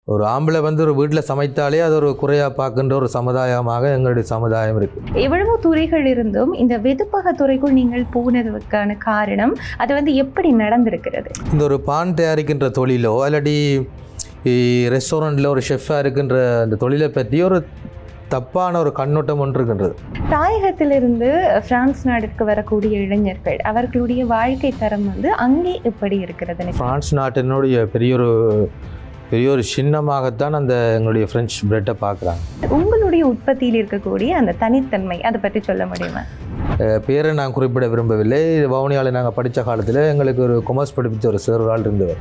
ஒரு ஆம்பளை வந்து ஒரு வீட்டில் சமைத்தாலே அது ஒரு குறையாக பார்க்கின்ற ஒரு சமுதாயமாக எங்களுடைய சமுதாயம் இருக்குது எவ்வளவோ துறைகள் இருந்தும் இந்த வெதுப்பக துறைக்குள் நீங்கள் போனதுக்கான காரணம் அது வந்து எப்படி நடந்திருக்கிறது இந்த ஒரு பான் தயாரிக்கின்ற தொழிலோ இல்லாட்டி ரெஸ்டாரண்ட்டில் ஒரு ஷெஃபாக இருக்கின்ற அந்த தொழிலை பற்றி ஒரு தப்பான ஒரு கண்ணோட்டம் ஒன்று இருக்கின்றது தாயகத்திலிருந்து பிரான்ஸ் நாட்டிற்கு வரக்கூடிய இளைஞர்கள் அவர்களுடைய வாழ்க்கை தரம் வந்து அங்கே எப்படி இருக்கிறது பிரான்ஸ் நாட்டினுடைய பெரிய ஒரு பெரிய ஒரு சின்னமாகத்தான் அந்த எங்களுடைய ஃப்ரெஞ்ச் பிரெட்டை பார்க்குறாங்க உங்களுடைய உற்பத்தியில் இருக்கக்கூடிய அந்த தனித்தன்மை அதை பற்றி சொல்ல முடியுமா பேரை நான் குறிப்பிட விரும்பவில்லை வவுனியாவில் நாங்கள் படித்த காலத்தில் எங்களுக்கு ஒரு கொமர்ஸ் படிப்பிச்ச ஒரு சார் ஒரு ஆள் இருந்தவர்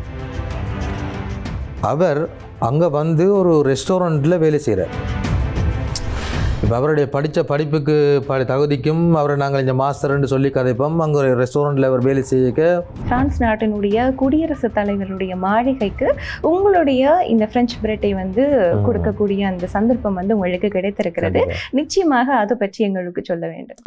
அவர் அங்கே வந்து ஒரு ரெஸ்டாரண்ட்டில் வேலை செய்கிறார் இப்போ அவருடைய படித்த படிப்புக்கு ப தகுதிக்கும் அவரை நாங்கள் இந்த மாஸ்டர்னு சொல்லி கதைப்போம் அங்கே ஒரு ரெஸ்டாரண்ட்டில் அவர் வேலை செய்யக்க பிரான்ஸ் நாட்டினுடைய குடியரசுத் தலைவருடைய மாளிகைக்கு உங்களுடைய இந்த பிரெஞ்சு பிரெட்டை வந்து ம். கொடுக்கக்கூடிய அந்த சந்தர்ப்பம் வந்து உங்களுக்கு கிடைத்திருக்கிறது நிச்சயமாக அதை பற்றி எங்களுக்கு சொல்ல வேண்டும்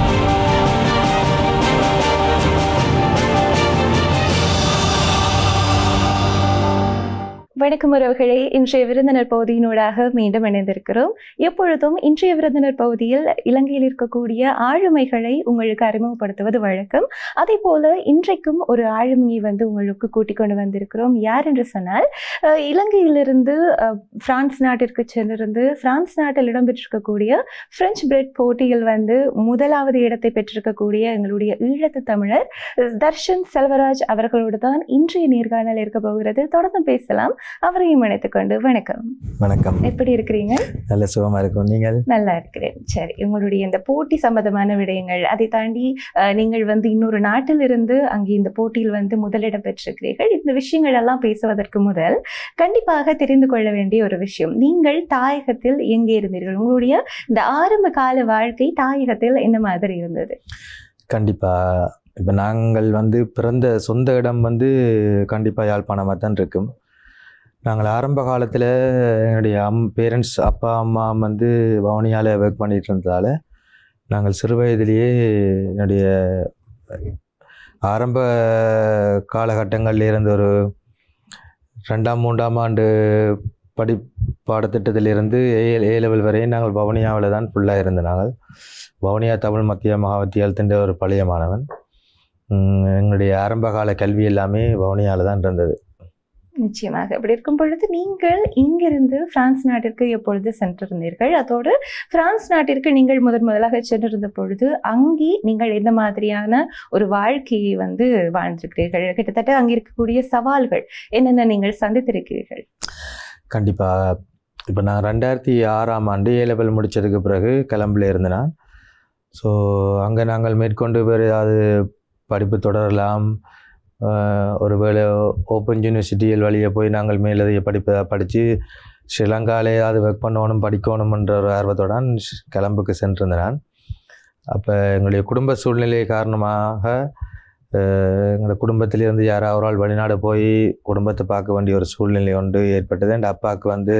வணக்கம் உறவுகளே இன்றைய விருந்தினர் பகுதியினூடாக மீண்டும் இணைந்திருக்கிறோம் எப்பொழுதும் இன்றைய விருந்தினர் பகுதியில் இலங்கையில் இருக்கக்கூடிய ஆளுமைகளை உங்களுக்கு அறிமுகப்படுத்துவது வழக்கம் அதே போல இன்றைக்கும் ஒரு ஆளுமையை வந்து உங்களுக்கு கூட்டிக் கொண்டு வந்திருக்கிறோம் யார் என்று சொன்னால் அஹ், இலங்கையிலிருந்து அஹ், பிரான்ஸ் நாட்டிற்கு சென்றிருந்து பிரான்ஸ் நாட்டில் இடம்பெற்றிருக்கக்கூடிய பிரெஞ்சு பிரெட் போட்டியில் வந்து முதலாவது இடத்தை பெற்றிருக்கக்கூடிய எங்களுடைய ஈழத்து தமிழர் அஹ், தர்ஷன் செல்வராஜ் அவர்களோடு தான் இன்றைய நேர்காணல் இருக்க போகிறது தொடர்ந்து பேசலாம் அவரையும் இணைத்துக் கொண்டு வணக்கம் வணக்கம் எப்படி இருக்கிறீங்க நல்ல சுகமாக இருக்கும் நீங்கள் நல்லா இருக்கிறேன் சரி உங்களுடைய இந்த போட்டி சம்பந்தமான விடயங்கள் அதை தாண்டி அஹ், நீங்கள் வந்து இன்னொரு நாட்டில் இருந்து அங்கே இந்த போட்டியில் வந்து முதலிடம் பெற்றிருக்கிறீர்கள் இந்த விஷயங்கள் எல்லாம் பேசுவதற்கு முதல் கண்டிப்பாக தெரிந்து கொள்ள வேண்டிய ஒரு விஷயம் நீங்கள் தாயகத்தில் எங்கே இருந்தீர்கள் உங்களுடைய இந்த ஆரம்ப கால வாழ்க்கை தாயகத்தில் என்ன மாதிரி இருந்தது கண்டிப்பாக இப்போ நாங்கள் வந்து பிறந்த சொந்த இடம் வந்து கண்டிப்பாக யாழ்ப்பாணமாக தான் இருக்கும் நாங்கள் ஆரம்ப காலத்தில் என்னுடைய அம் பேரண்ட்ஸ் அப்பா அம்மா வந்து வவுனியாவில் ஒர்க் பண்ணிட்டு இருந்ததால் நாங்கள் சிறு வயதிலேயே என்னுடைய ஆரம்ப காலகட்டங்களில் இருந்த ஒரு ரெண்டாம் மூன்றாம் ஆண்டு படி பாடத்திட்டத்திலிருந்து ஏ ஏ லெவல் வரையும் நாங்கள் வவுனியாவில் தான் ஃபுல்லாக இருந்த நாங்கள் வவுனியா தமிழ் மத்திய மகாவித்தியாலயத்தின் ஒரு பழைய மாணவன் உம், எங்களுடைய ஆரம்ப கால கல்வி எல்லாமே வவுனியாவில் தான் இருந்தது நிச்சயமாக அப்படி இருக்கும் பொழுது நீங்கள் இங்கிருந்து பிரான்ஸ் நாட்டிற்கு எப்பொழுது சென்றிருந்தீர்கள் அதோடு பிரான்ஸ் நாட்டிற்கு நீங்கள் முதன் முதலாக சென்றிருந்த பொழுது அங்கே நீங்கள் எந்த மாதிரியான ஒரு வாழ்க்கையை வந்து வாழ்ந்திருக்கிறீர்கள் கிட்டத்தட்ட அங்கே இருக்கக்கூடிய சவால்கள் என்னென்ன நீங்கள் சந்தித்திருக்கிறீர்கள் கண்டிப்பாக இப்போ நான் ரெண்டாயிரத்தி ஆறாம் ஆண்டு ஏ லெவல் முடித்ததுக்கு பிறகு கிளம்புல இருந்தேன் ஸோ அங்கே நாங்கள் மேற்கொண்டு வேறு ஏதாவது படிப்பு தொடரலாம் ஆஹ் ஒருவேளை ஓப்பன் யூனிவர்சிட்டியில் வழியே போய் நாங்கள் மேலதிக படிப்பை படித்து ஸ்ரீலங்காவில் ஏதாவது ஒர்க் பண்ணணும் படிக்கணும்ன்ற ஒரு ஆர்வத்தோட கிளம்புக்கு சென்றிருந்தேன் நான் அப்போ எங்களுடைய குடும்ப சூழ்நிலை காரணமாக ஆஹ் எங்களோட குடும்பத்திலிருந்து யாராவது ஒரு ஆள் வெளிநாடு போய் குடும்பத்தை பார்க்க வேண்டிய ஒரு சூழ்நிலை ஒன்று ஏற்பட்டது என் அப்பாவுக்கு வந்து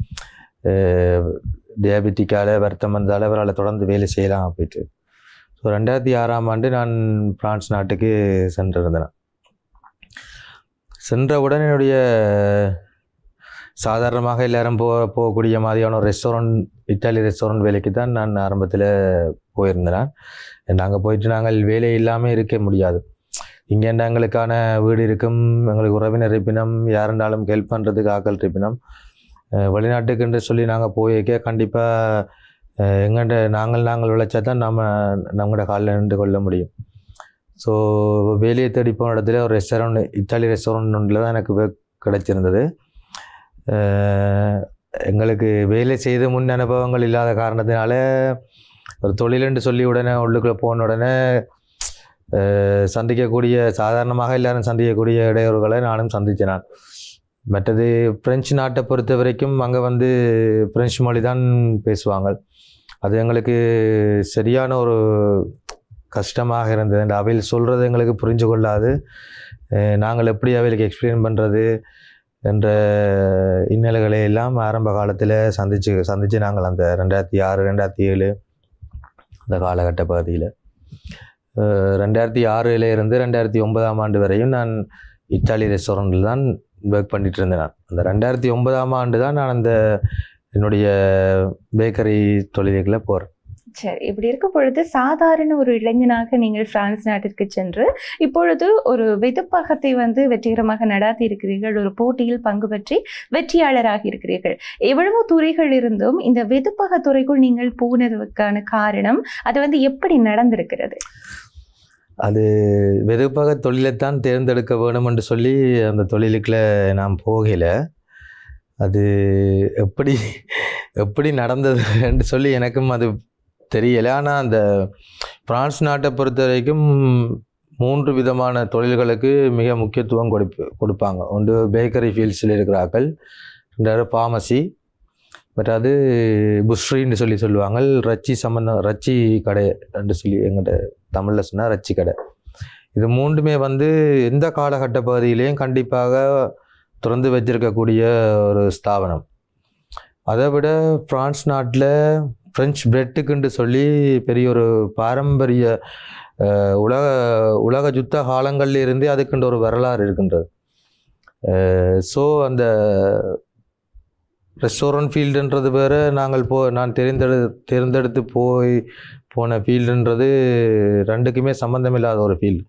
டயபெட்டிக்கால வருத்தம் வந்தால் அவரால் தொடர்ந்து வேலை செய்யலாம் அப்படின்ட்டு ஸோ ரெண்டாயிரத்தி ஆறாம் ஆண்டு நான் பிரான்ஸ் நாட்டுக்கு சென்றிருந்தேன் சென்றவுடன் என்னுடைய சாதாரணமாக எல்லாரும் போ போகக்கூடிய மாதிரியான ஒரு ரெஸ்டாரண்ட் இத்தாலி ரெஸ்டாரண்ட் வேலைக்கு தான் நான் ஆரம்பத்தில் போயிருந்தேன் நாங்கள் போயிட்டு நாங்கள் வேலை இல்லாமல் இருக்க முடியாது இங்கே எங்களுக்கான வீடு இருக்கும் எங்களுக்கு உறவினர் இருப்பினம் யாருண்டாலும் ஹெல்ப் பண்ணுறதுக்கு ஆக்கள் இருப்பினம் அஹ் வெளிநாட்டுக்குன்னு சொல்லி நாங்கள் போயிருக்க கண்டிப்பாக எங்கள்கிட்ட நாங்கள் நாங்கள் உழைச்சா தான் நம்ம நம்மளோட காலில் நின்று கொள்ள முடியும் ஸோ வேலையை தேடி போன இடத்துல ஒரு ரெஸ்டாரண்ட் இத்தாலி ரெஸ்டாரண்ட் ஒன்றில் தான் எனக்கு work கிடைச்சிருந்தது அஹ் எங்களுக்கு வேலை செய்த முன் அனுபவங்கள் இல்லாத காரணத்தினால ஒரு தொழிலுன்னு சொல்லி உடனே உள்ளுக்குள்ளே போன உடனே அஹ் சந்திக்கக்கூடிய சாதாரணமாக எல்லாரும் சந்திக்கக்கூடிய இடையூறுகளை நானும் சந்தித்தேன் நான் மற்றது பிரெஞ்சு நாட்டை பொறுத்த வரைக்கும் அங்கே வந்து பிரெஞ்சு மொழி தான் பேசுவாங்க அது எங்களுக்கு சரியான ஒரு கஷ்டமாக இருந்தது அந்த அவையில் சொல்கிறது எங்களுக்கு புரிஞ்சு கொள்ளாது அஹ் நாங்கள் எப்படி அவைகளுக்கு எக்ஸ்பிளைன் பண்ணுறது என்ற இன்னல்களை எல்லாம் ஆரம்ப காலத்தில் சந்திச்சு சந்தித்து நாங்கள் அந்த ரெண்டாயிரத்தி ஆறு ரெண்டாயிரத்தி ஏழு அந்த காலகட்ட பகுதியில் ரெண்டாயிரத்தி ஆறில் இருந்து ரெண்டாயிரத்தி ஒன்பதாம் ஆண்டு வரையும் நான் இத்தாலி ரெஸ்டாரண்ட்டில் தான் ஒர்க் பண்ணிட்டு இருந்தேன் நான் அந்த ரெண்டாயிரத்தி ஒன்பதாம் ஆண்டு தான் நான் அந்த என்னுடைய பேக்கரி தொழிலுக்குள்ள போகிறேன் சரி இப்படி இருக்கும் பொழுது சாதாரண ஒரு இளைஞனாக நீங்கள் பிரான்ஸ் நாட்டிற்கு சென்று இப்பொழுது ஒரு வெதுப்பகத்தை வந்து வெற்றிகரமாக நடாத்தி இருக்கிறீர்கள் ஒரு போட்டியில் பங்கு பெற்றி வெற்றியாளராக இருக்கிறீர்கள் எவ்வளவோ துறைகள் இருந்தும் இந்த வெதுப்பக துறைக்குள் நீங்கள் போனதுக்கான காரணம் அது வந்து எப்படி நடந்திருக்கிறது அது வெதுப்பாக தொழிலைத்தான் தேர்ந்தெடுக்க வேணும் என்று சொல்லி அந்த தொழிலுக்குள்ள நான் போகல அது எப்படி எப்படி நடந்தது என்று சொல்லி எனக்கும் அது தெரியல ஆனால் அந்த பிரான்ஸ் நாட்டை பொறுத்த வரைக்கும் மூன்று விதமான தொழில்களுக்கு மிக முக்கியத்துவம் கொடுப்பு கொடுப்பாங்க ஒன்று பேக்கரி ஃபீல்ட்ஸில் இருக்கிறார்கள் ரெண்டாவது ஃபார்மசி மற்றது புஷ்ரின்னு சொல்லி சொல்லுவாங்க ரச்சி சம்பந்தம் ரச்சி கடை என்று சொல்லி எங்கிட்ட தமிழில் சொன்னால் ரச்சி கடை இது மூன்றுமே வந்து எந்த காலகட்ட பகுதியிலையும் கண்டிப்பாக திறந்து வச்சிருக்கக்கூடிய ஒரு ஸ்தாபனம் அதை விட பிரான்ஸ் நாட்டில் ஃப்ரெஞ்ச் பிரெட்டுக்குன்னு சொல்லி பெரிய ஒரு பாரம்பரிய அஹ், உலக உலக யுத்த காலங்கள்ல இருந்தே அதுக்குன்ற ஒரு வரலாறு இருக்கின்றது ஸோ அந்த ரெஸ்டாரண்ட் ஃபீல்டுன்றது வேறு நாங்கள் போ நான் தெரிந்தெடு தேர்ந்தெடுத்து போய் போன ஃபீல்டுன்றது ரெண்டுக்குமே சம்மந்தம் இல்லாத ஒரு ஃபீல்டு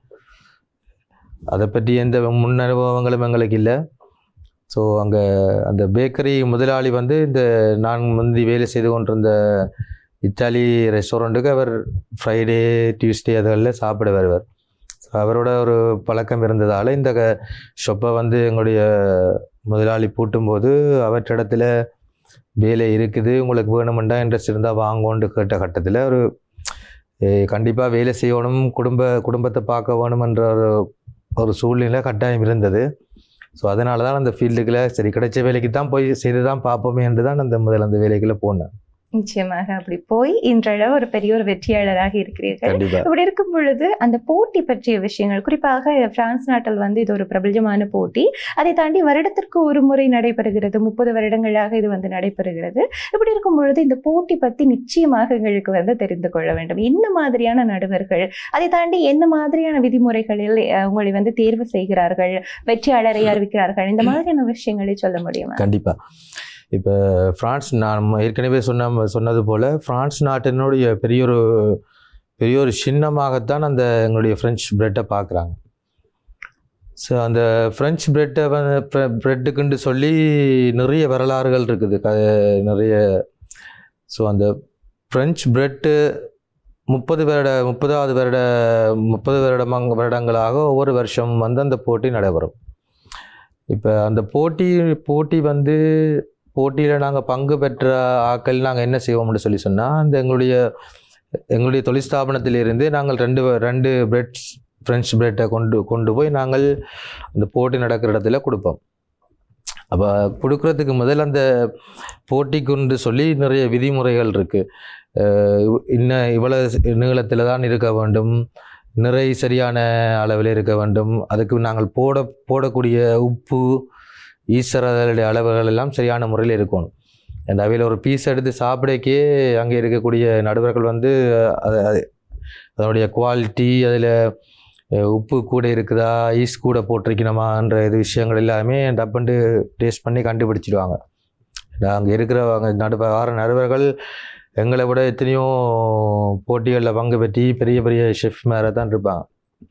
அதை பற்றி எந்த முன் அனுபவங்களும் எங்களுக்கு இல்லை ஸோ அங்கே அந்த பேக்கரி முதலாளி வந்து இந்த நான் முந்தி வேலை செய்து கொண்டிருந்த இத்தாலி ரெஸ்டாரண்ட்டுக்கு அவர் ஃப்ரைடே டியூஸ்டே அதுகளில் சாப்பிட வருவார் ஸோ அவரோட ஒரு பழக்கம் இருந்ததால் இந்த ஷொப்பை வந்து எங்களுடைய முதலாளி பூட்டும்போது அவற்றிடத்துல வேலை இருக்குது உங்களுக்கு வேணுமெண்டா இன்ட்ரெஸ்ட் இருந்தால் வாங்கோன்னு கேட்ட கட்டத்தில் ஒரு கண்டிப்பாக வேலை செய்யணும் குடும்ப குடும்பத்தை பார்க்க வேணுமென்ற ஒரு ஒரு சூழ்நிலை கட்டாயம் இருந்தது ஸோ அதனால தான் அந்த ஃபீல்டுக்குள்ள சரி கிடைச்ச வேலைக்கு தான் போய் செய்து தான் பார்ப்போமே என்று தான் அந்த முதல்ல அந்த வேலைக்குள்ள போனேன் நிச்சயமாக அப்படி போய் இன்றளவு ஒரு பெரிய ஒரு வெற்றியாளராக இருக்கிறீர்கள் கண்டிப்பாக இப்படி இருக்கும் பொழுது அந்த போட்டி பற்றிய விஷயங்கள் குறிப்பாக பிரான்ஸ் நாட்டில் வந்து இது ஒரு பிரபலமான போட்டி அதை தாண்டி வருடத்திற்கு ஒரு முறை நடைபெறுகிறது முப்பது வருடங்களாக இது வந்து நடைபெறுகிறது இப்படி இருக்கும் பொழுது இந்த போட்டி பற்றி நிச்சயமாக எங்களுக்கு வந்து தெரிந்து கொள்ள வேண்டும் என்ன மாதிரியான நடுவர்கள் அதை தாண்டி என்ன மாதிரியான விதிமுறைகளில் அஹ், உங்களை வந்து தேர்வு செய்கிறார்கள் வெற்றியாளரை அறிவிக்கிறார்கள் இந்த மாதிரியான விஷயங்களை சொல்ல முடியுமா கண்டிப்பாக இப்போ ஃப்ரான்ஸ் நான் ஏற்கனவே சொன்ன சொன்னது போல் ஃப்ரான்ஸ் நாட்டினுடைய பெரிய ஒரு பெரிய ஒரு சின்னமாகத்தான் அந்த எங்களுடைய ஃப்ரெஞ்ச் பிரெட்டை பார்க்குறாங்க ஸோ அந்த ஃப்ரெஞ்ச் பிரெட்டை வந்து பிரெட்டுக்குன்னு சொல்லி நிறைய வரலாறுகள் இருக்குது க நிறைய ஸோ அந்த ஃப்ரெஞ்ச் பிரெட்டு முப்பது வருட முப்பதாவது வருட முப்பது வருடமாக வருடங்களாக ஒவ்வொரு வருஷம் வந்து அந்த போட்டி நடைபெறும் இப்போ அந்த போட்டி போட்டி வந்து போட்டியில் நாங்கள் பங்கு பெற்ற ஆட்கள் நாங்கள் என்ன செய்வோம்னு சொல்லி சொன்னால் அந்த எங்களுடைய எங்களுடைய தொழில் ஸ்தாபனத்திலிருந்து நாங்கள் ரெண்டு ரெண்டு பிரெட்ஸ் ஃப்ரெஞ்ச் பிரெட்டை கொண்டு கொண்டு போய் நாங்கள் அந்த போட்டி நடக்கிற இடத்துல கொடுப்போம் அப்போ கொடுக்கறதுக்கு முதல் அந்த போட்டிக்குன்னு சொல்லி நிறைய விதிமுறைகள் இருக்குது இன்னும் இவ்வளோ நீளத்தில் தான் இருக்க வேண்டும் நிறை சரியான அளவில் இருக்க வேண்டும் அதுக்கு நாங்கள் போட போடக்கூடிய உப்பு ஈஸ்டர் அதனுடைய அளவுகள் எல்லாம் சரியான முறையில் இருக்கணும் அந்த அவையில் ஒரு பீஸ் எடுத்து சாப்பிடக்கே அங்கே இருக்கக்கூடிய நடுவர்கள் வந்து அது அது- அதனுடைய குவாலிட்டி அதில் உப்பு கூட இருக்குதா ஈஸ் கூட போட்டிருக்கணுமான்ற இது விஷயங்கள் எல்லாமே டப்புண்டு டேஸ்ட் பண்ணி கண்டுபிடிச்சிடுவாங்க அங்கே இருக்கிறவங்க நடுவ வார நடுவர்கள் எங்களை விட எத்தனையோ போட்டிகளில் பங்கு பெற்றி பெரிய பெரிய ஷெஃப் மேலே தான் இருப்பாங்க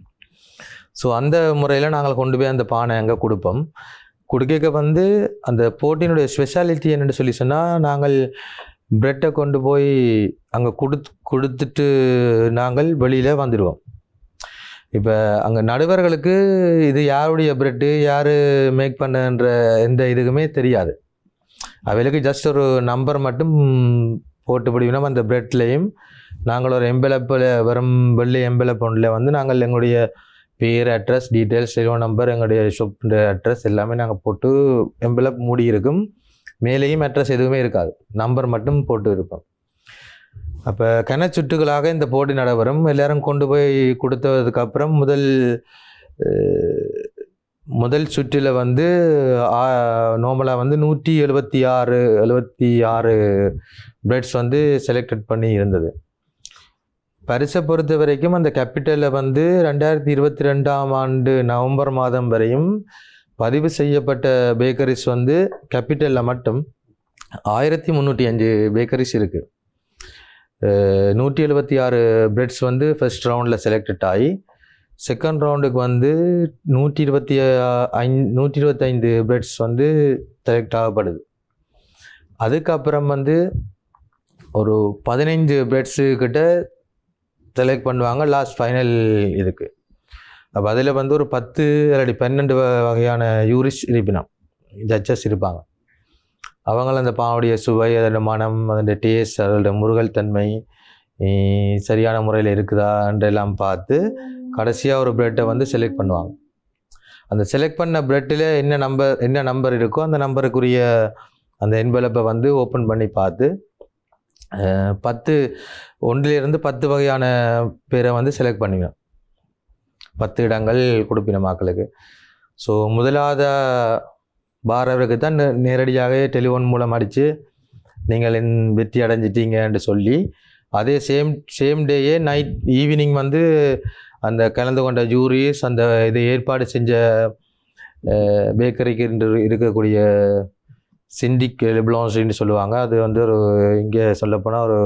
ஸோ அந்த முறையில் நாங்கள் கொண்டு போய் அந்த பானை அங்கே கொடுப்போம் கொடுக்க வந்து அந்த போட்டியினுடைய ஸ்பெஷாலிட்டி என்னன்னு சொல்லி சொன்னால் நாங்கள் பிரெட்டை கொண்டு போய் அங்கே கொடுத்து கொடுத்துட்டு நாங்கள் வெளியில் வந்துடுவோம் இப்போ அங்கே நடுவர்களுக்கு இது யாருடைய பிரெட்டு யார் மேக் பண்ணன்ற எந்த இதுக்குமே தெரியாது அவைகளுக்கு ஜஸ்ட் ஒரு நம்பர் மட்டும் போட்டு பிடிக்கணும் அந்த பிரெட்லேயும் நாங்கள் ஒரு எம்பலப்பில் வெறும் வெள்ளை எம்பலப் ஒன்றில் வந்து நாங்கள் எங்களுடைய பேர் அட்ரஸ் டீட்டெயில்ஸ் டெலிஃபோன் நம்பர் எங்களுடைய ஷாப் அட்ரஸ் எல்லாமே நாங்கள் போட்டு எம்பலப் மூடி இருக்கும் மேலேயும் அட்ரஸ் எதுவுமே இருக்காது நம்பர் மட்டும் போட்டு இருப்போம் அப்போ கனச்சுட்டுகளாக இந்த போட்டி நடைபெறும் எல்லாரும் கொண்டு போய் கொடுத்ததுக்கப்புறம் முதல் அஹ், முதல் சுற்றில் வந்து நார்மலாக வந்து நூற்றி எழுபத்தி ஆறு எழுபத்தி ஆறு பிரெட்ஸ் வந்து செலக்டட் பண்ணி இருந்தது பரிசை பொறுத்த வரைக்கும் அந்த கேபிட்டலில் வந்து ரெண்டாயிரத்தி இருபத்தி ரெண்டாம் ஆண்டு நவம்பர் மாதம் வரையும் பதிவு செய்யப்பட்ட பேக்கரிஸ் வந்து கேபிட்டலில் மட்டும் ஆயிரத்தி முந்நூற்றி அஞ்சு பேக்கரிஸ் இருக்குது நூற்றி எழுபத்தி ஆறு பிரெட்ஸ் வந்து ஃபர்ஸ்ட் ரவுண்டில் செலக்டட் ஆகி செகண்ட் ரவுண்டுக்கு வந்து நூற்றி இருபத்தி ஐந் நூற்றி இருபத்தைந்து பிரெட்ஸ் வந்து செலக்ட் ஆகப்படுது அதுக்கப்புறம் வந்து ஒரு பதினைஞ்சு பிரெட்ஸு கிட்ட செலக்ட் பண்ணுவாங்க லாஸ்ட் ஃபைனல் இதுக்கு அப்போ அதில் வந்து ஒரு பத்து இல்லாட்டி பன்னெண்டு வ- வகையான யூரிஸ்ட் இருப்பினம் ஜட்ஜஸ் இருப்பாங்க அவங்கள அந்த பாவுடைய சுவை அதோட மனம் அதோட டேஸ்ட் அதோட முருகல் தன்மை இ- சரியான முறையில் இருக்குதான்றெல்லாம் பார்த்து கடைசியாக ஒரு பிரெட்டை வந்து செலக்ட் பண்ணுவாங்க அந்த செலக்ட் பண்ண பிரெட்டில் என்ன நம்பர் என்ன நம்பர் இருக்கோ அந்த நம்பருக்குரிய அந்த என்வலப்பை வந்து ஓப்பன் பண்ணி பார்த்து அஹ், பத்து ஒன்றிலிருந்து பத்து வகையான பேரை வந்து செலக்ட் பண்ணுவேன் பத்து இடங்கள் கொடுப்பின மக்களுக்கு ஸோ முதலாவது பாரவருக்கு தான் நே- நேரடியாக டெலிஃபோன் மூலம் அடித்து நீங்கள் என் வெற்றி அடைஞ்சிட்டீங்கன்னு சொல்லி அதே சேம் சேம் டேயே நைட் ஈவினிங் வந்து அந்த கலந்து கொண்ட ஜூரிஸ் அந்த இது ஏற்பாடு செஞ்ச பேக்கரிக்கு இருக்கக்கூடிய சிண்டிக் லெப்லான்ஸ்ன்னு சொல்லுவாங்க அது வந்து ஒரு இங்கே சொல்லப்போனால் ஒரு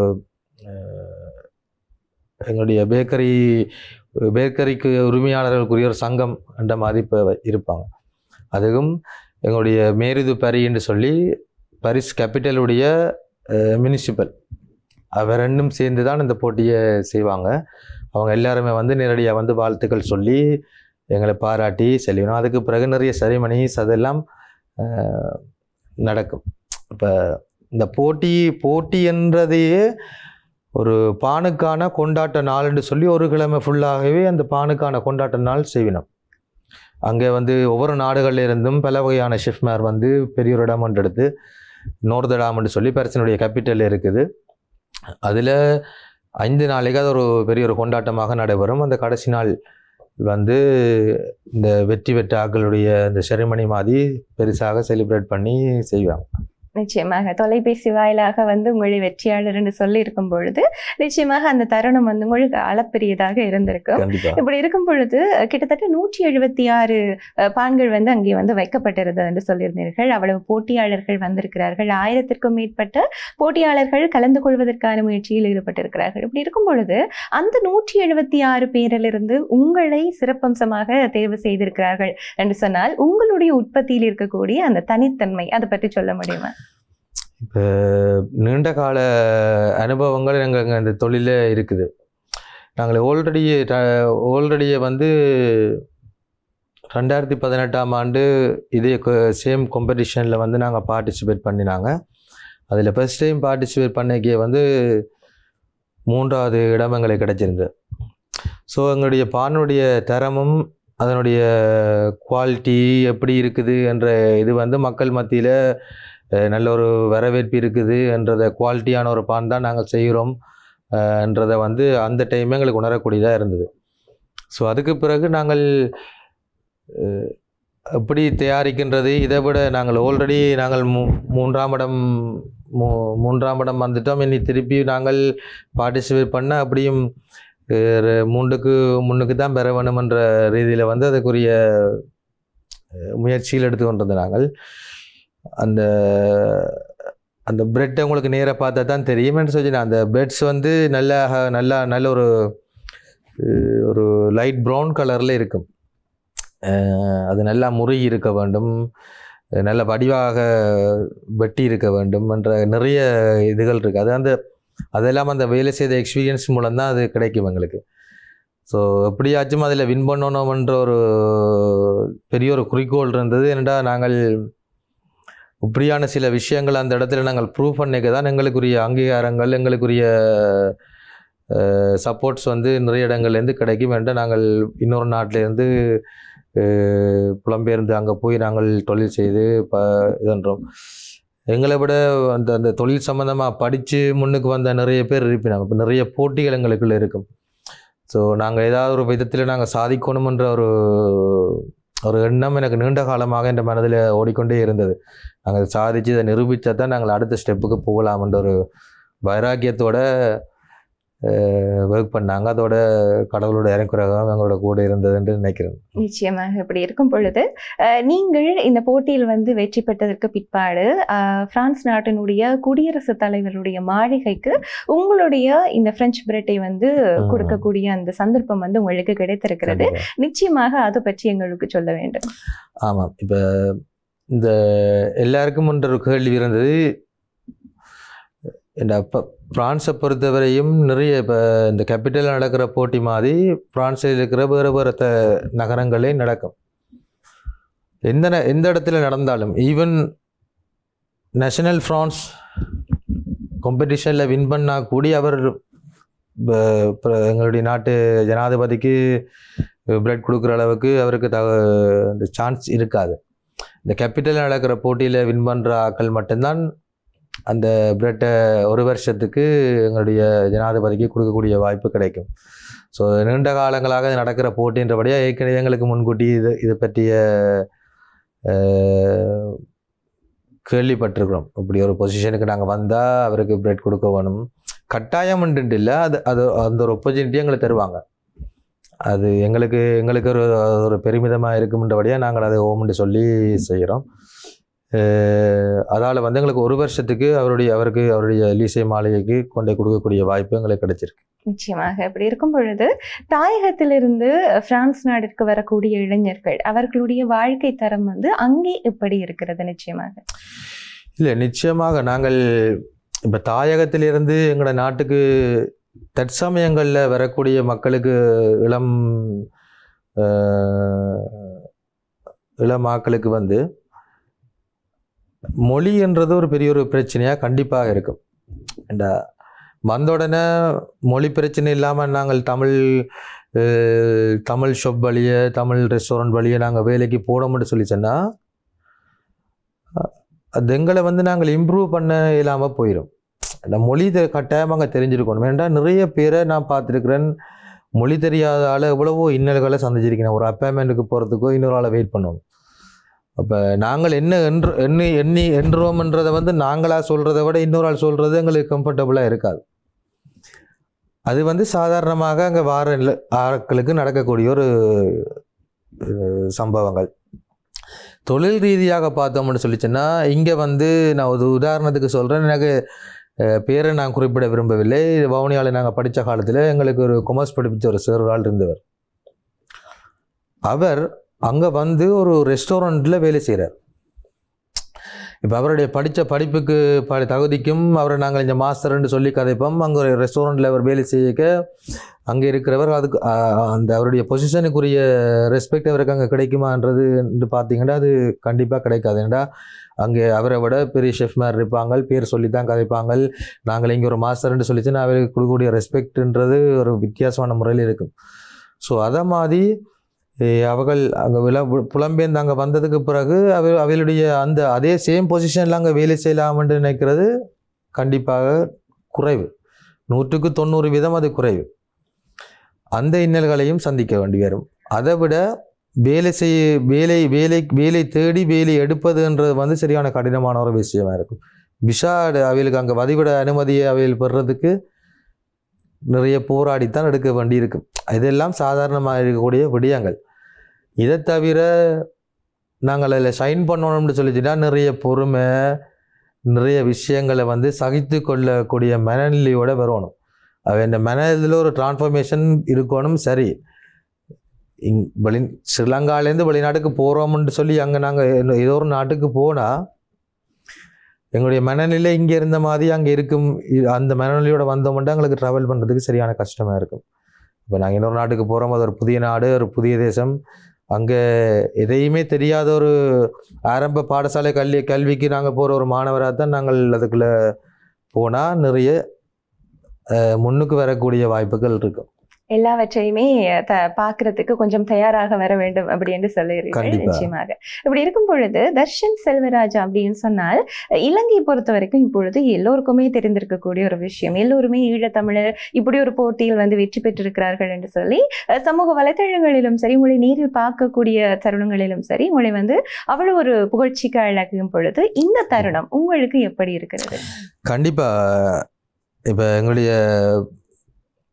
அஹ், எங்களுடைய பேக்கரி பேக்கரிக்கு உரிமையாளர்களுக்குரிய ஒரு சங்கம் என்ற மாதிரி இப்போ இருப்பாங்க அதுவும் எங்களுடைய மேரிது பரின்னு சொல்லி பரிஸ் கேபிட்டலுடைய மினிசிபல் அவ ரெண்டும் சேர்ந்து தான் இந்த போட்டியை செய்வாங்க அவங்க எல்லாருமே வந்து நேரடியாக வந்து வாழ்த்துக்கள் சொல்லி எங்களை பாராட்டி செல்லணும் அதுக்கு பிறகு நிறைய செரிமனிஸ் அதெல்லாம் அஹ், நடக்கும் இப்போ இந்த போட்டி போட்டி என்றதையே ஒரு பானுக்கான கொண்டாட்ட நாள்னு சொல்லி ஒரு கிழமை ஃபுல்லாகவே அந்த பானுக்கான கொண்டாட்ட நாள் செய்வினோம் அங்கே வந்து ஒவ்வொரு நாடுகள்ல இருந்தும் பல வகையான ஷெஃப்மார் வந்து பெரிய ஒரு இடம் ஒன்று எடுத்து நோர்த டாம்னு சொல்லி பரிசனுடைய கேபிட்டல் இருக்குது அதில் ஐந்து நாளைக்கு அது ஒரு பெரிய ஒரு கொண்டாட்டமாக நடைபெறும் அந்த கடைசி நாள் வந்து இந்த வெற்றி பெற்ற ஆக்களுடைய இந்த செரிமனி மாதிரி பெருசாக செலிப்ரேட் பண்ணி செய்வாங்க நிச்சயமாக தொலைபேசி வாயிலாக வந்து உங்களை வெற்றியாளர் என்று சொல்லி இருக்கும் பொழுது நிச்சயமாக அந்த தருணம் வந்து உங்களுக்கு அளப்பெரியதாக இருந்திருக்கும் கண்டிப்பாக இப்படி இருக்கும் பொழுது அஹ், கிட்டத்தட்ட நூற்றி எழுபத்தி ஆறு அஹ், பான்கள் வந்து அங்கே வந்து வைக்கப்பட்டிருந்தது என்று சொல்லியிருந்தீர்கள் அவ்வளவு போட்டியாளர்கள் வந்திருக்கிறார்கள் ஆயிரத்திற்கும் மேற்பட்ட போட்டியாளர்கள் கலந்து கொள்வதற்கான முயற்சியில் ஈடுபட்டிருக்கிறார்கள் இப்படி இருக்கும் பொழுது அந்த நூற்றி எழுபத்தி ஆறு பேரிலிருந்து உங்களை சிறப்பம்சமாக தேர்வு செய்திருக்கிறார்கள் என்று சொன்னால் உங்களுடைய உற்பத்தியில் இருக்கக்கூடிய அந்த தனித்தன்மை அதை பற்றி சொல்ல முடியுமா இப்போ நீண்ட கால அனுபவங்கள் எங்கள் இந்த தொழிலில் இருக்குது நாங்கள் ஆல்ரெடி ஆல்ரெடியே வந்து ரெண்டாயிரத்தி பதினெட்டாம் ஆண்டு இதே சேம் காம்படிஷனில் வந்து நாங்கள் பார்ட்டிசிபேட் பண்ணினாங்க அதில் ஃபஸ்ட் டைம் பார்ட்டிசிபேட் பண்ணிக்கே வந்து மூன்றாவது இடம் எங்களுக்கு கிடைச்சிருந்தது ஸோ எங்களுடைய பானுடைய தரமும் அதனுடைய குவாலிட்டி எப்படி இருக்குது என்ற இது வந்து மக்கள் மத்தியில் அஹ் நல்ல ஒரு வரவேற்பு இருக்குது என்றதை குவாலிட்டியான ஒரு பான் தான் நாங்கள் செய்கிறோம் அஹ் என்றதை வந்து அந்த டைம் எங்களுக்கு உணரக்கூடியதாக இருந்தது ஸோ அதுக்கு பிறகு நாங்கள் அஹ், எப்படி தயாரிக்கின்றது இதை விட நாங்கள் ஆல்ரெடி நாங்கள் மூ மூன்றாம் இடம் மூ மூன்றாம் இடம் வந்துட்டோம் இனி திருப்பி நாங்கள் பார்ட்டிசிபேட் பண்ண அப்படியும் அஹ், ரெ- மூன்றுக்கு முன்னுக்கு தான் பெற வேணுமென்ற ரீதியில் வந்து அதுக்குரிய அஹ், முயற்சிகள் எடுத்து கொண்டிருந்த நாங்கள் அந்த அந்த பிரெட்டை உங்களுக்கு நேராக பார்த்தா தான் தெரியும்னு சொல்லி நான் அந்த பிரெட்ஸ் வந்து நல்லா நல்லா நல்ல ஒரு அஹ், ஒரு லைட் ப்ரௌன் கலரில் இருக்கும் அஹ், அது நல்லா முறுகி இருக்க வேண்டும் அஹ், நல்ல வடிவாக வெட்டி இருக்க வேண்டும் என்ற நிறைய இதுகள் இருக்குது அது அந்த அதெல்லாம் அந்த வேலை செய்த எக்ஸ்பீரியன்ஸ் மூலம் தான் அது கிடைக்கும் எங்களுக்கு ஸோ எப்படியாச்சும் அதில் வின் பண்ணணும்ன்ற ஒரு பெரிய ஒரு குறிக்கோள் இருந்தது என்னடா நாங்கள் இப்படியான சில விஷயங்கள் அந்த இடத்துல நாங்கள் ப்ரூவ் பண்ணிக்க தான் எங்களுக்குரிய அங்கீகாரங்கள் எங்களுக்குரிய சப்போர்ட்ஸ் வந்து நிறைய இடங்கள்லேருந்து கிடைக்கும் என்று நாங்கள் இன்னொரு நாட்டிலேருந்து புலம்பெயர்ந்து அங்கே போய் நாங்கள் தொழில் செய்து ப இதன்றோம் எங்களை விட அந்த அந்த தொழில் சம்மந்தமாக படித்து முன்னுக்கு வந்த நிறைய பேர் இருப்பினாங்க இப்போ நிறைய போட்டிகள் எங்களுக்குள்ள இருக்கும் ஸோ நாங்கள் ஏதாவது ஒரு விதத்தில் நாங்கள் சாதிக்கணுமென்ற ஒரு ஒரு எண்ணம் எனக்கு நீண்ட காலமாக என் மனதில் ஓடிக்கொண்டே இருந்தது நாங்கள் அதை சாதித்து இதை நிரூபித்தா தான் நாங்கள் அடுத்த ஸ்டெப்புக்கு போகலாம்ன்ற ஒரு வைராக்கியத்தோட ஒர்க் பண்ணாங்க அதோட கடவுளோட இறக்குறகம் எங்களோட கூட இருந்ததுன்னு நினைக்கிறேன் நிச்சயமாக இப்படி இருக்கும் பொழுது அஹ், நீங்கள் இந்த போட்டியில் வந்து வெற்றி பெற்றதற்கு பிற்பாடு அஹ், பிரான்ஸ் நாட்டினுடைய குடியரசுத் தலைவருடைய மாளிகைக்கு உங்களுடைய இந்த பிரெஞ்சு பிரெட்டை வந்து ம். கொடுக்கக்கூடிய அந்த சந்தர்ப்பம் வந்து உங்களுக்கு கிடைத்திருக்கிறது கண்டிப்பா. நிச்சயமாக அதை பற்றி எங்களுக்கு சொல்ல வேண்டும் ஆமாம் இப்போ இந்த எல்லாருக்கும் ஒன்று ஒரு கேள்வி இருந்தது இந்த இப்போ பிரான்ஸை பொறுத்தவரையும் நிறைய இப்போ இந்த கேபிட்டலில் நடக்கிற போட்டி மாதிரி பிரான்ஸில் இருக்கிற வேறு வேறு த நகரங்களே நடக்கும் எந்த ந- எந்த இடத்துல நடந்தாலும் ஈவன் நேஷனல் ஃப்ரான்ஸ் காம்படிஷனில் வின் பண்ணா கூடி அவர் ப- ப- எங்களுடைய நாட்டு ஜனாதிபதிக்கு பிளட் கொடுக்குற அளவுக்கு அவருக்கு தக இந்த சான்ஸ் இருக்காது இந்த கேபிட்டலில் நடக்கிற போட்டியில் வின் பண்ணுற ஆட்கள் மட்டும்தான் அந்த பிரெட்டை ஒரு வருஷத்துக்கு எங்களுடைய ஜனாதிபதிக்கு கொடுக்கக்கூடிய வாய்ப்பு கிடைக்கும் ஸோ நீண்ட காலங்களாக இது நடக்கிற போட்டின்றபடியாக ஏற்கனவே எங்களுக்கு முன்கூட்டி இது இது பற்றிய அஹ், கேள்விப்பட்டிருக்கிறோம் இப்படி ஒரு பொசிஷனுக்கு நாங்கள் வந்தால் அவருக்கு பிரெட் கொடுக்க வேணும் கட்டாயம் இல்லை அது அது அந்த ஒரு opportunity எங்களுக்கு தருவாங்க அது எங்களுக்கு எங்களுக்கு ஒரு ஒரு பெருமிதமாக இருக்கும்ன்றபடியாக நாங்கள் அதை ஓம்னு சொல்லி செய்கிறோம் அதால் வந்து எங்களுக்கு ஒரு வருஷத்துக்கு அவருடைய அவருக்கு அவருடைய லீசை மாளிகைக்கு கொண்டு போய் கொடுக்கக்கூடிய வாய்ப்பு எங்களுக்கு கிடைச்சிருக்கு நிச்சயமாக இப்படி இருக்கும் பொழுது தாயகத்திலிருந்து பிரான்ஸ் நாட்டிற்கு வரக்கூடிய இளைஞர்கள் அவர்களுடைய வாழ்க்கை தரம் வந்து அங்கே எப்படி இருக்கிறது நிச்சயமாக இல்லை நிச்சயமாக நாங்கள் இப்போ தாயகத்திலிருந்து எங்களோட நாட்டுக்கு தற்சமயங்களில் வரக்கூடிய மக்களுக்கு இளம் அஹ், இளமாக்களுக்கு வந்து மொழி என்றது ஒரு பெரிய ஒரு பிரச்சனையாக கண்டிப்பாக இருக்கும் இந்த வந்த உடனே மொழி பிரச்சனை இல்லாமல் நாங்கள் தமிழ் அஹ், தமிழ் ஷாப் வழியே தமிழ் ரெஸ்டாரண்ட் வழியே நாங்கள் வேலைக்கு போனோம்னு சொல்லி சொன்னால் அது எங்களை வந்து நாங்கள் இம்ப்ரூவ் பண்ண இல்லாமல் போயிடும் அந்த மொழி தெ- கட்டாயமாக அங்கே தெரிஞ்சிருக்கணும் ஏன்டா நிறைய பேரை நான் பார்த்துருக்குறேன் மொழி தெரியாத ஆள் எவ்வளவோ இன்னல்களை சந்திச்சிருக்கேன் ஒரு அப்பாயின்மெண்ட்டுக்கு போகிறதுக்கோ இன்னொரு ஆளை வெயிட் பண்ணணும் அப்போ நாங்கள் என்ன என்று எண்ணி எண்ணி என்றோம்ன்றதை வந்து நாங்களாக சொல்கிறத விட இன்னொரு ஆள் சொல்கிறது எங்களுக்கு கம்ஃபர்டபுளாக இருக்காது அது வந்து சாதாரணமாக அங்கே வார நில- ஆட்களுக்கு நடக்கக்கூடிய ஒரு அஹ், சம்பவங்கள் தொழில் ரீதியாக பார்த்தோம்னு சொல்லிச்சுன்னா இங்கே வந்து நான் ஒரு உதாரணத்துக்கு சொல்கிறேன் எனக்கு அஹ், பேரை நான் குறிப்பிட விரும்பவில்லை வவுனியாவில் நாங்கள் படித்த காலத்தில் எங்களுக்கு ஒரு கொமர்ஸ் படிப்பிச்ச ஒரு சார் ஒரு ஆள் இருந்தவர் அவர் அங்கே வந்து ஒரு ரெஸ்டாரண்ட்டில் வேலை செய்கிறார் இப்போ அவருடைய படித்த படிப்புக்கு ப தகுதிக்கும் அவரை நாங்கள் இந்த மாஸ்டர்னு சொல்லி கதைப்போம் அங்கே ஒரு ரெஸ்டாரண்ட்டில் அவர் வேலை செய்யக்க அங்கே இருக்கிறவர் அதுக்கு அஹ், அந்த அவருடைய பொசிஷனுக்குரிய ரெஸ்பெக்ட் அவருக்கு அங்கே கிடைக்குமான்றது என்று பார்த்தீங்கன்னா அது கண்டிப்பாக கிடைக்காது ஏன்டா அங்கே அவரை விட பெரிய ஷெஃப் மாதிரி இருப்பாங்க பேர் சொல்லி தான் கதைப்பாங்க நாங்கள் இங்கே ஒரு மாஸ்டர்னு சொல்லிச்சுன்னா அவருக்கு கொடுக்கக்கூடிய ரெஸ்பெக்ட்ன்றது ஒரு வித்தியாசமான முறையில் இருக்கும் ஸோ அதை மாதிரி eh, அவர்கள் அங்கே விள புலம்பெயர்ந்து அங்கே வந்ததுக்கு பிறகு அவ அவளுடைய அந்த அதே சேம் பொசிஷனில் அங்கே வேலை செய்யலாம்னு நினைக்கிறது கண்டிப்பாக குறைவு நூற்றுக்கு தொண்ணூறு வீதம் அது குறைவு அந்த இன்னல்களையும் சந்திக்க வேண்டி வரும் அதை விட வேலை செய்ய வேலை வேலை வேலை தேடி வேலை எடுப்பதுன்றது வந்து சரியான கடினமான ஒரு விஷயமா இருக்கும் விஷா அவைகளுக்கு அங்கே வதிவிட அனுமதியை அவைகள் பெறுறதுக்கு நிறைய போராடித்தான் எடுக்க வேண்டி இருக்கும் இதெல்லாம் சாதாரணமாக இருக்கக்கூடிய விடயங்கள் இதை தவிர நாங்கள் அதில் ஷைன் பண்ணணும்னு சொல்லிச்சுன்னா நிறைய பொறுமை நிறைய விஷயங்களை வந்து சகித்து கொள்ளக்கூடிய மனநிலையோட வரணும் அவ இந்த மனதில் ஒரு டிரான்ஸ்ஃபர்மேஷன் இருக்கணும் சரி இங் வெளி ஸ்ரீலங்காலேருந்து வெளிநாட்டுக்கு போகிறோம்னு சொல்லி அங்கே நாங்கள் ஏதோ ஒரு நாட்டுக்கு போனால் எங்களுடைய மனநிலை இங்கே இருந்த மாதிரி அங்கே இருக்கும் இ- அந்த மனநிலையோட வந்தோம்னா எங்களுக்கு ட்ராவல் பண்ணுறதுக்கு சரியான கஷ்டமாக இருக்கும் இப்போ நாங்கள் இன்னொரு நாட்டுக்கு போகிறோம் அது ஒரு புதிய நாடு ஒரு புதிய தேசம் அங்கே எதையுமே தெரியாத ஒரு ஆரம்ப பாடசாலை கல்வி கல்விக்கு நாங்கள் போகிற ஒரு மாணவராக தான் நாங்கள் அதுக்குள்ளே போனால் நிறைய அஹ், முன்னுக்கு வரக்கூடிய வாய்ப்புகள் இருக்கும் எல்லாவற்றையுமே த பார்க்கறதுக்கு கொஞ்சம் தயாராக வர வேண்டும் அப்படின்னு சொல்லுகிறீர்கள் கண்டிப்பா. நிச்சயமாக இப்படி இருக்கும் பொழுது தர்ஷன் செல்வராஜ் அப்படின்னு சொன்னால் இலங்கை பொறுத்த வரைக்கும் இப்பொழுது எல்லோருக்குமே தெரிந்திருக்கக்கூடிய ஒரு விஷயம் எல்லோருமே ஈழத்தமிழர் இப்படி ஒரு போட்டியில் வந்து வெற்றி பெற்றிருக்கிறார்கள் என்று சொல்லி அஹ், சமூக வலைத்தளங்களிலும் சரி உங்களை நேரில் பார்க்கக்கூடிய தருணங்களிலும் சரி உங்களை வந்து அவ்வளவு ஒரு புகழ்ச்சிக்கு அழகும் பொழுது இந்த தருணம் உங்களுக்கு எப்படி இருக்கிறது கண்டிப்பாக இப்போ எங்களுடைய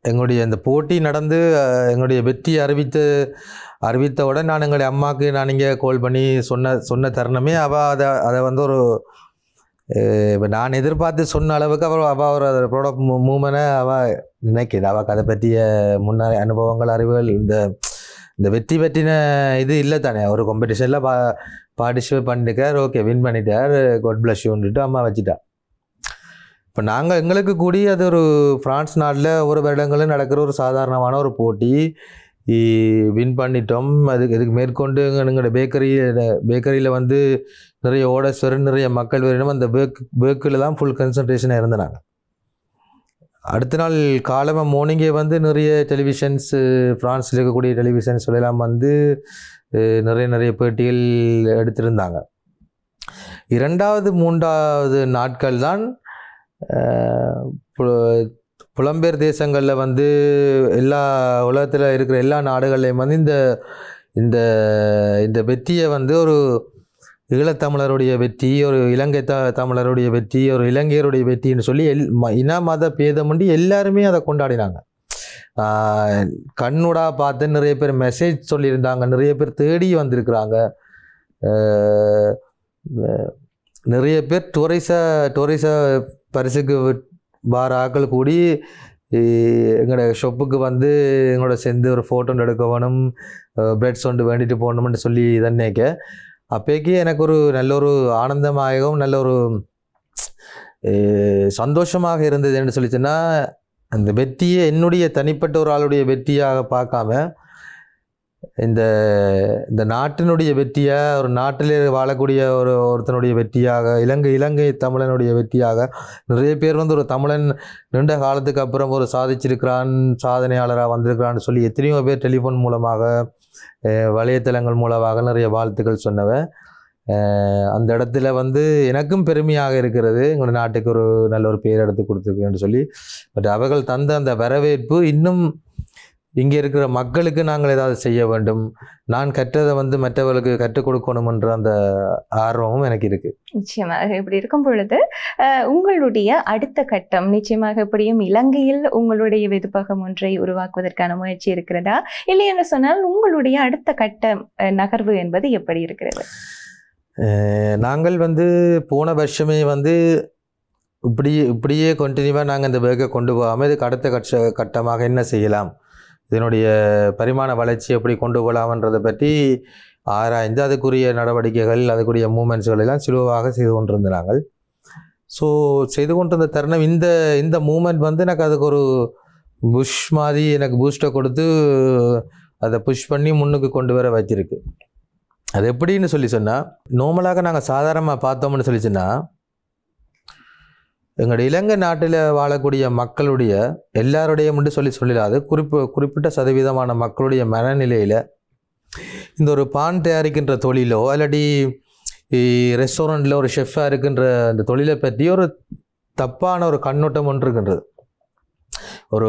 எங்களுடைய இந்த போட்டி நடந்து அஹ், எங்களுடைய வெற்றி அறிவித்து அறிவித்தவுடன் நான் எங்களுடைய அம்மாவுக்கு நான் இங்கே கால் பண்ணி சொன்ன சொன்ன தருணமே அவள் அதை அதை வந்து ஒரு இப்போ நான் எதிர்பார்த்து சொன்ன அளவுக்கு அவள் அவள் ஒரு அதை ப்ராடக்ட் மூமெண்ட்டை அவள் நினைக்கிது அவளுக்கு அதை பற்றிய முன்னாடி அனுபவங்கள் அறிவுகள் இந்த இந்த வெற்றி பற்றின இது இல்லை தானே ஒரு காம்படிஷனில் பா பார்ட்டிசிபேட் பண்ணிருக்கார் ஓகே வின் பண்ணிட்டார் காட் பிளஸ் யூன்ட்டு அம்மா வச்சுட்டா இப்போ நாங்கள் எங்களுக்கு கூடி அது ஒரு ஃப்ரான்ஸ் நாட்டில் ஒரு வருடங்களும் நடக்கிற ஒரு சாதாரணமான ஒரு போட்டி வின் பண்ணிட்டோம் அதுக்கு இதுக்கு மேற்கொண்டு எங்களோட பேக்கரி பேக்கரியில் வந்து நிறைய ஓடர்ஸ் வரும் நிறைய மக்கள் வரணும் அந்த பேக் பேக்கில் தான் ஃபுல் கன்சன்ட்ரேஷனாக இருந்தாங்க அடுத்த நாள் காலமாக மார்னிங்கே வந்து நிறைய டெலிவிஷன்ஸ் ஃப்ரான்ஸில் இருக்கக்கூடிய டெலிவிஷன்ஸ் எல்லாம் வந்து அஹ், நிறைய நிறைய பேட்டிகள் எடுத்திருந்தாங்க இரண்டாவது மூன்றாவது நாட்கள் தான் அஹ், பு- புலம்பெயர் தேசங்களில் வந்து எல்லா உலகத்தில் இருக்கிற எல்லா நாடுகள்லையும் வந்து இந்த இந்த இந்த வெற்றியை வந்து ஒரு ஈழத்தமிழருடைய வெற்றி ஒரு இலங்கை த தமிழருடைய வெற்றி ஒரு இலங்கையருடைய வெற்றின்னு சொல்லி எல் ம- இன மத பேதமுண்டி எல்லாருமே அதை கொண்டாடினாங்க ஆஹ் கண்ணுடா பார்த்து நிறைய பேர் மெசேஜ் சொல்லியிருந்தாங்க நிறைய பேர் தேடி வந்திருக்கிறாங்க ஆஹ் அஹ் நிறைய பேர் டூரிச டூரிச பரிசுக்கு வார ஆக்கள் கூடி இ- எங்களோட ஷொப்புக்கு வந்து எங்களோட சேர்ந்து ஒரு ஃபோட்டோ எடுக்க வேணும் பிரெட்ஸ் ஒன்று வேண்டிட்டு போகணும்னு சொல்லி இதன்னேக்க அப்போக்கி எனக்கு ஒரு நல்ல ஒரு ஆனந்தமாகவும் நல்ல ஒரு அஹ், சந்தோஷமாக இருந்தது என்று சொல்லிச்சுன்னா அந்த வெற்றியை என்னுடைய தனிப்பட்ட ஒரு ஆளுடைய வெற்றியாக பார்க்காம இந்த இந்த நாட்டினுடைய வெற்றியாக ஒரு நாட்டிலே வாழக்கூடிய ஒரு ஒருத்தனுடைய வெற்றியாக இலங்கை இலங்கை தமிழனுடைய வெற்றியாக நிறைய பேர் வந்து ஒரு தமிழன் நீண்ட காலத்துக்கு அப்புறம் ஒரு சாதிச்சிருக்கிறான் சாதனையாளராக வந்திருக்கிறான்னு சொல்லி எத்தனையோ பேர் டெலிஃபோன் மூலமாக அஹ், வலைத்தளங்கள் மூலமாக நிறைய வாழ்த்துக்கள் சொன்னவன் அஹ், அந்த இடத்துல வந்து எனக்கும் பெருமையாக இருக்கிறது எங்களோட நாட்டுக்கு ஒரு நல்ல ஒரு பேர் எடுத்து கொடுத்துருக்குன்னு சொல்லி பட் அவர்கள் தந்த அந்த வரவேற்பு இன்னும் இங்கே இருக்கிற மக்களுக்கு நாங்கள் ஏதாவது செய்ய வேண்டும் நான் கற்றதை வந்து மற்றவர்களுக்கு கற்றுக் கொடுக்கணுமென்ற அந்த ஆர்வமும் எனக்கு இருக்குது நிச்சயமாக இப்படி இருக்கும் பொழுது அஹ், உங்களுடைய அடுத்த கட்டம் நிச்சயமாக எப்படியும் இலங்கையில் உங்களுடைய வெதுப்பகம் ஒன்றை உருவாக்குவதற்கான முயற்சி இருக்கிறதா இல்லை என்று சொன்னால் உங்களுடைய அடுத்த கட்ட அஹ், நகர்வு என்பது எப்படி இருக்கிறது அஹ் நாங்கள் வந்து போன வருஷமே வந்து இப்படி இப்படியே கண்டினியூவாக நாங்கள் இந்த வேகை கொண்டு போகாமல் இதுக்கு அடுத்த கட்ச கட்டமாக என்ன செய்யலாம் இதனுடைய பரிமாண வளர்ச்சி எப்படி கொண்டு போகலாம்ன்றதை பற்றி ஆராய்ந்து அதுக்குரிய நடவடிக்கைகள் அதுக்குரிய மூமெண்ட்ஸ்கள் எல்லாம் சுலுவாக செய்து கொண்டிருந்த நாங்கள் ஸோ செய்து கொண்டிருந்த தருணம் இந்த இந்த மூமெண்ட் வந்து எனக்கு அதுக்கு ஒரு புஷ் மாதிரி எனக்கு பூஸ்ட்டை கொடுத்து அதை புஷ் பண்ணி முன்னுக்கு கொண்டு வர வச்சிருக்கு அது எப்படின்னு சொல்லி சொன்னால் நார்மலாக நாங்கள் சாதாரணமாக பார்த்தோம்னு சொல்லி சொன்னால் எங்களுடைய இலங்கை நாட்டில் வாழக்கூடிய மக்களுடைய எல்லாருடைய மட்டும் சொல்லி சொல்லிடாது குறிப்பு குறிப்பிட்ட சதவீதமான மக்களுடைய மனநிலையில் இந்த ஒரு பான் தயாரிக்கின்ற தொழிலோ இல்லாட்டி ரெஸ்டாரண்ட்டில் ஒரு ஷெஃபாக இருக்கின்ற அந்த தொழிலை பற்றி ஒரு தப்பான ஒரு கண்ணோட்டம் ஒன்று இருக்கின்றது ஒரு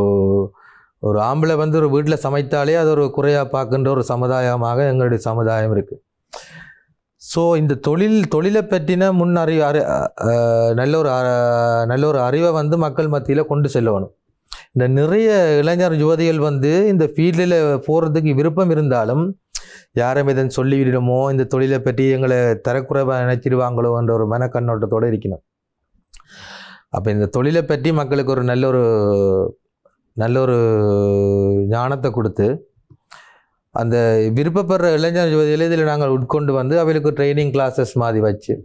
ஒரு ஆம்பளை வந்து ஒரு வீட்டில் சமைத்தாலே அது ஒரு குறையாக பார்க்கின்ற ஒரு சமுதாயமாக எங்களுடைய சமுதாயம் இருக்குது ஸோ இந்த தொழில் தொழிலை பற்றின முன் அறி அறி அஹ் நல்ல ஒரு அஹ் நல்ல ஒரு அறிவை வந்து மக்கள் மத்தியில் கொண்டு செல்லணும் இந்த நிறைய இளைஞர் யுவதிகள் வந்து இந்த ஃபீல்டில் போகிறதுக்கு விருப்பம் இருந்தாலும் யாரும் இதன் சொல்லிவிடுமோ இந்த தொழிலை பற்றி எங்களை தரக்குறைவாக நினைச்சிடுவாங்களோ என்ற ஒரு மனக்கண்ணோட்டத்தோடு இருக்கணும் அப்போ இந்த தொழிலை பற்றி மக்களுக்கு ஒரு நல்ல ஒரு நல்ல ஒரு ஞானத்தை கொடுத்து அந்த விருப்பப்படுற இளைஞர் யுவதிகளை இதில் நாங்கள் உட்கொண்டு வந்து அவர்களுக்கு ட்ரைனிங் கிளாஸஸ் மாதிரி வச்சு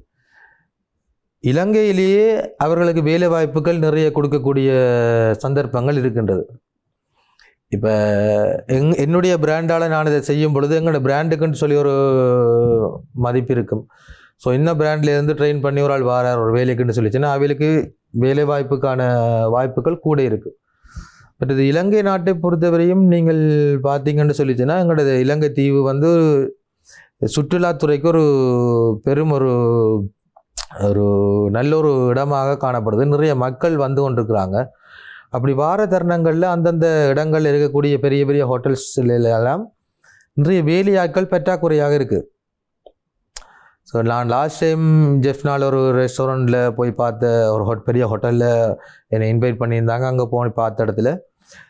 இலங்கையிலேயே அவர்களுக்கு வேலை வாய்ப்புகள் நிறைய கொடுக்கக்கூடிய சந்தர்ப்பங்கள் இருக்கின்றது இப்போ எங் என்னுடைய பிராண்டால் நான் இதை செய்யும் பொழுது எங்களோட பிராண்டுக்குன்னு சொல்லி ஒரு மதிப்பு இருக்கும் ஸோ இன்னும் பிராண்ட்லேருந்து ட்ரெயின் பண்ணி ஒரு ஆள் வாரார் ஒரு வேலைக்குன்னு சொல்லிச்சுன்னா அவளுக்கு வேலை வாய்ப்புக்கான வாய்ப்புகள் கூட இருக்குது பட் இது இலங்கை நாட்டை பொறுத்தவரையும் நீங்கள் பார்த்தீங்கன்னு சொல்லிச்சுன்னா எங்களோட இலங்கை தீவு வந்து சுற்றுலாத்துறைக்கு ஒரு பெரும் ஒரு ஒரு நல்ல ஒரு இடமாக காணப்படுது நிறைய மக்கள் வந்து கொண்டிருக்கிறாங்க அப்படி வார தருணங்களில் அந்தந்த இடங்களில் இருக்கக்கூடிய பெரிய பெரிய ஹோட்டல்ஸ்ல எல்லாம் நிறைய வேலையாட்கள் பற்றாக்குறையாக இருக்குது ஸோ நான் லாஸ்ட் டைம் ஜெஃப்னால் ஒரு ரெஸ்டாரண்ட்டில் போய் பார்த்த ஒரு ஹோட் பெரிய ஹோட்டலில் என்னை இன்வைட் பண்ணியிருந்தாங்க அங்கே போய் பார்த்த இடத்துல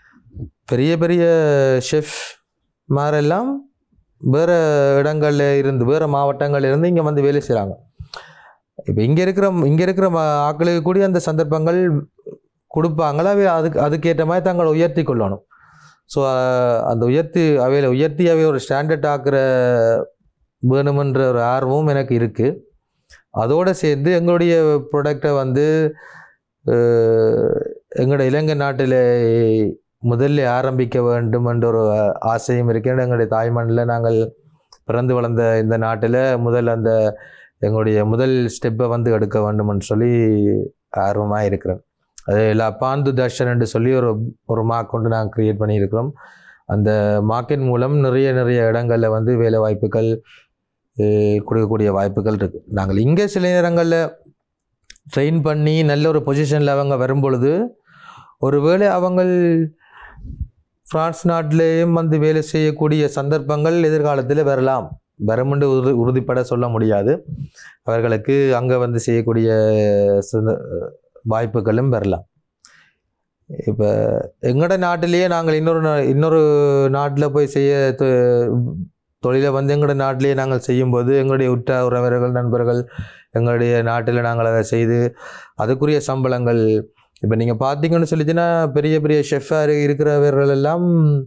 பெரிய பெரிய ஷெஃப் மாரெல்லாம் வேறு இடங்கள்ல இருந்து வேறு மாவட்டங்கள்ல இருந்து இங்கே வந்து வேலை செய்கிறாங்க இப்போ இங்கே இருக்கிற இங்கே இருக்கிற ம- ஆட்களுக்கு கூடிய அந்த சந்தர்ப்பங்கள் கொடுப்பாங்களா அவை அதுக்கு அதுக்கேற்ற மாதிரி தங்களை உயர்த்தி கொள்ளணும் ஸோ அந்த உயர்த்தி அவையில் உயர்த்தி அவை ஒரு ஸ்டாண்டர்ட் ஆக்குற வேணுமென்ற ஒரு ஆர்வமும் எனக்கு இருக்குது அதோடு சேர்ந்து எங்களுடைய ப்ராடக்டை வந்து அஹ், எங்களோட இலங்கை நாட்டில் முதல்ல ஆரம்பிக்க வேண்டும் என்ற ஒரு ஆசையும் இருக்கிறது எங்களுடைய தாய்மண்ணில் நாங்கள் பிறந்து வளர்ந்த இந்த நாட்டில் முதல் அந்த எங்களுடைய முதல் ஸ்டெப்பை வந்து எடுக்க வேண்டும்னு சொல்லி ஆர்வமாக இருக்கிறேன் அது எல்லா பாந்து தர்ஷன் என்று சொல்லி ஒரு ஒரு மார்க் கொண்டு நாங்கள் க்ரியேட் பண்ணியிருக்கிறோம் அந்த மார்க்கெட் மூலம் நிறைய நிறைய இடங்களில் வந்து வேலை வாய்ப்புகள் அஹ், கொடுக்கக்கூடிய வாய்ப்புகள் இருக்குது நாங்கள் இங்கே சில நேரங்களில் ட்ரெயின் பண்ணி நல்ல ஒரு பொசிஷனில் அவங்க வரும்பொழுது ஒருவேளை அவங்க பிரான்ஸ் நாட்டிலேயும் வந்து வேலை செய்யக்கூடிய சந்தர்ப்பங்கள் எதிர்காலத்தில் வரலாம் வருமென்று உறுதி உறுதிப்பட சொல்ல முடியாது அவர்களுக்கு அங்கே வந்து செய்யக்கூடிய சந்த- வாய்ப்புகளும் வரலாம் இப்போ எங்களோட நாட்டிலேயே நாங்கள் இன்னொரு நா- இன்னொரு நாட்டில் போய் செய்ய தொ- தொழிலை வந்து எங்களோட நாட்டிலேயே நாங்கள் செய்யும்போது எங்களுடைய உற்ற உறவினர்கள் நண்பர்கள் எங்களுடைய நாட்டில் நாங்கள் அதை செய்து அதுக்குரிய சம்பளங்கள் இப்போ நீங்கள் பார்த்தீங்கன்னு சொல்லிச்சுன்னா பெரிய பெரிய ஷெஃபாக இருக்கிறவர்கள் எல்லாம்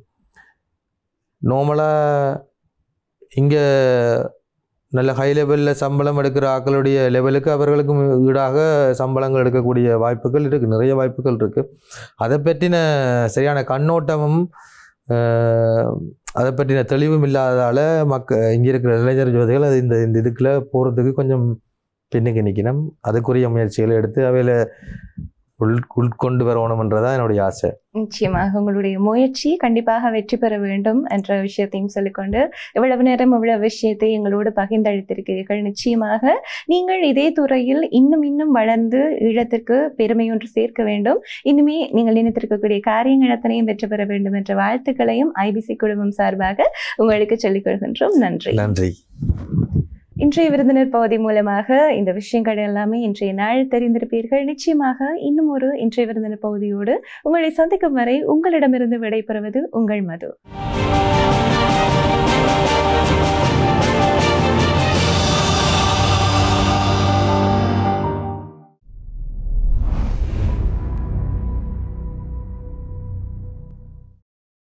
நார்மலாக இங்கே நல்ல ஹை லெவலில் சம்பளம் எடுக்கிற ஆட்களுடைய லெவலுக்கு அவர்களுக்கு ஈடாக சம்பளங்கள் எடுக்கக்கூடிய வாய்ப்புகள் இருக்குது நிறைய வாய்ப்புகள் இருக்குது அதை பற்றின சரியான கண்ணோட்டமும் அஹ், அதை பற்றின தெளிவும் இல்லாததால் மக்க இங்கே இருக்கிற இளைஞர் ஜோதிகள் அது இந்த இந்த இதுக்குள்ள போகிறதுக்கு கொஞ்சம் பின்னுக்கு நிற்கணும் அதுக்குரிய முயற்சிகளை எடுத்து அவையில் உள் உட்கொண்டு வரணுமன்றதான் என்னுடைய ஆசை நிச்சயமாக உங்களுடைய முயற்சி கண்டிப்பாக வெற்றி பெற வேண்டும் என்ற விஷயத்தையும் சொல்லிக்கொண்டு இவ்வளவு நேரம் இவ்வளவு விஷயத்தை எங்களோடு பகிர்ந்தளித்திருக்கிறீர்கள் நிச்சயமாக நீங்கள் இதே துறையில் இன்னும் இன்னும் வளர்ந்து ஈழத்திற்கு பெருமை ஒன்று சேர்க்க வேண்டும் இனிமே நீங்கள் நினைத்திருக்கக்கூடிய காரியங்கள் அத்தனையும் வெற்றி பெற வேண்டும் என்ற வாழ்த்துக்களையும் ஐபிசி குழுமம் சார்பாக உங்களுக்கு சொல்லிக் கொள்கின்றோம் நன்றி நன்றி இன்றைய விருந்தினர் பகுதி மூலமாக இந்த விஷயங்கள் எல்லாமே இன்றைய நாள் தெரிந்திருப்பீர்கள் நிச்சயமாக இன்னும் ஒரு இன்றைய விருந்தினர் பகுதியோடு உங்களை சந்திக்கும் வரை உங்களிடமிருந்து விடைபெறுவது உங்கள் மது